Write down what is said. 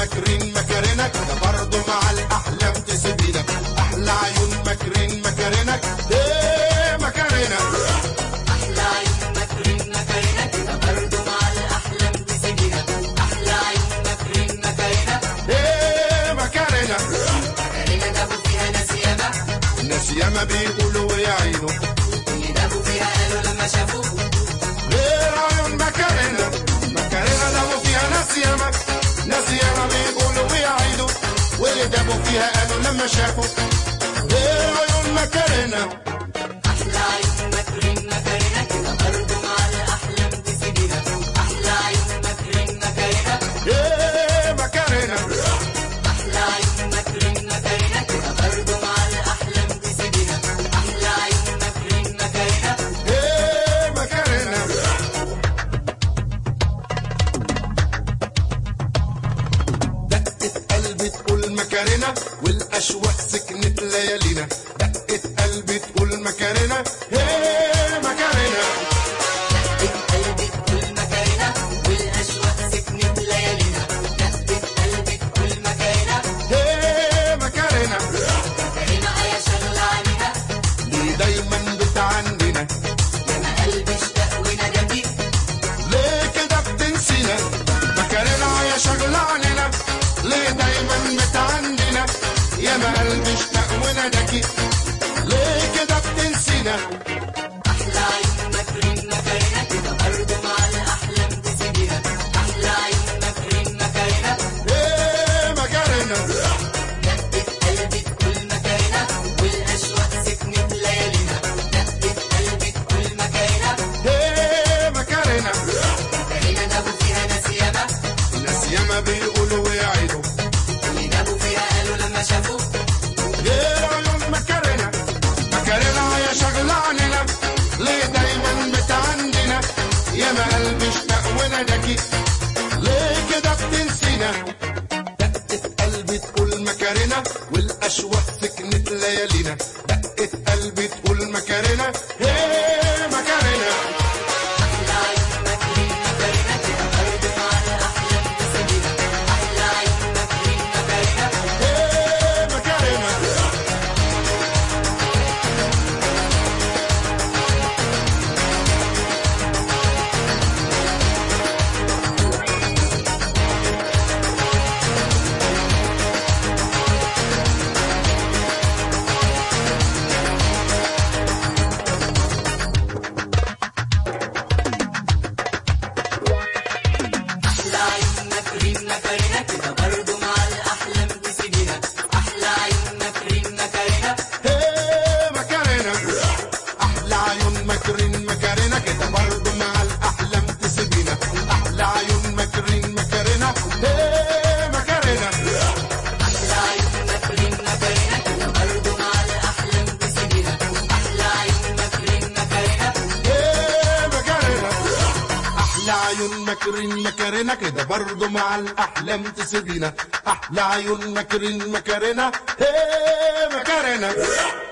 مكرين مكرنك ده برضه مع الاحلام تسيبينا احلى عيون مكرين مكرنك ايه مكرنك أحلى عيون مكرين مكرنا كده برضه مع الأحلام تسيبينا أحلى عيون مكرين مكرنا ايه مكرنك مكرنا دابوا فيها ناس ياما الناس ياما بيقولوا ويعينوا اللي دابوا فيها قالوا لما شافوه غير عيون مكرنة مكرنة لو فيها ناس ياما ناس ياما بيقولوا ويعيدوا واللي دابوا فيها قالوا لما شافوا غير عيون مكرنة أحلى عيون مكرين مكرنا كده برضه مع الأحلام تسيبينا أحلى عيون مكرين مكرنا ايه مكرنة أحلى عيون مكرين مكرنا كده برضه مع الأحلام تسيبينا أحلى عيون مكرين مكرنا ايه مكرنة دقة قلبي تقول مكرنة والأشواق سكنت ليالينا دقة قلبي تقول مكرنة ايه مكرنة قلبي تقول مكرنا والأشواق سكنت ليالينا دقت قلبي تقول مكرنا ايه مكرنة مكرنا يا شغل علينا ليه دايما بتعندنا ياما قلبي اشتاق ونادى ليه كده بتنسينا مكرنا يا شغلة عننا ليه دايما بتعندنا يا ما قلبي اشتاق وناداكي ليه كده بتنسينا أحلى عيون مكرين مكرنا كده برضه مع الأحلام تسيبينا أحلى عيون مكرين مكرنا ايه مكرنا دقت قلبي تقول مكرنا والأشواق سكنت ليالينا دقت قلبي تقول مكرنا ايه مكرنا مكرنا دابوا فيها ناس ياما الناس ياما بيقولوا ويعيدوا اللي دابوا فيها قالوا لما شافوه غير عيون مكرنا مكرنا يا شغلة عننا ليه دايما بتعندنا يا ما قلبي اشتاق وناداكي ليه كده بتنسينا دقة قلبي تقول مكرنا والأشواق سكنت ليالينا دقة قلبي تقول مكرنا ايه مكرنا أحلى عيون مكرين مكرنا كده برضه مع الأحلام تسيبينا أحلى عيون مكرين مكرنا ايه مكرنا أحلى عيون مكرين مكرنا كده برضه مع الأحلام تسيبينا أحلى عيون مكرين مكرنا ايه مكرنا احلى عيون مكرين مكرنا كده برضه مع الاحلام تسيبينا احلى عيون مكرين مكرنا ايه مكرنا أحلى عيون مكرين مكرنا كده برضه مع الأحلام تسيبينا أحلى عيون مكرين مكرنا ايه مكرنا احلى عيون مكرين مكرنا كده برضه مع الاحلام تسيبينا احلى عيون مكرين مكرنا ايه مكرنا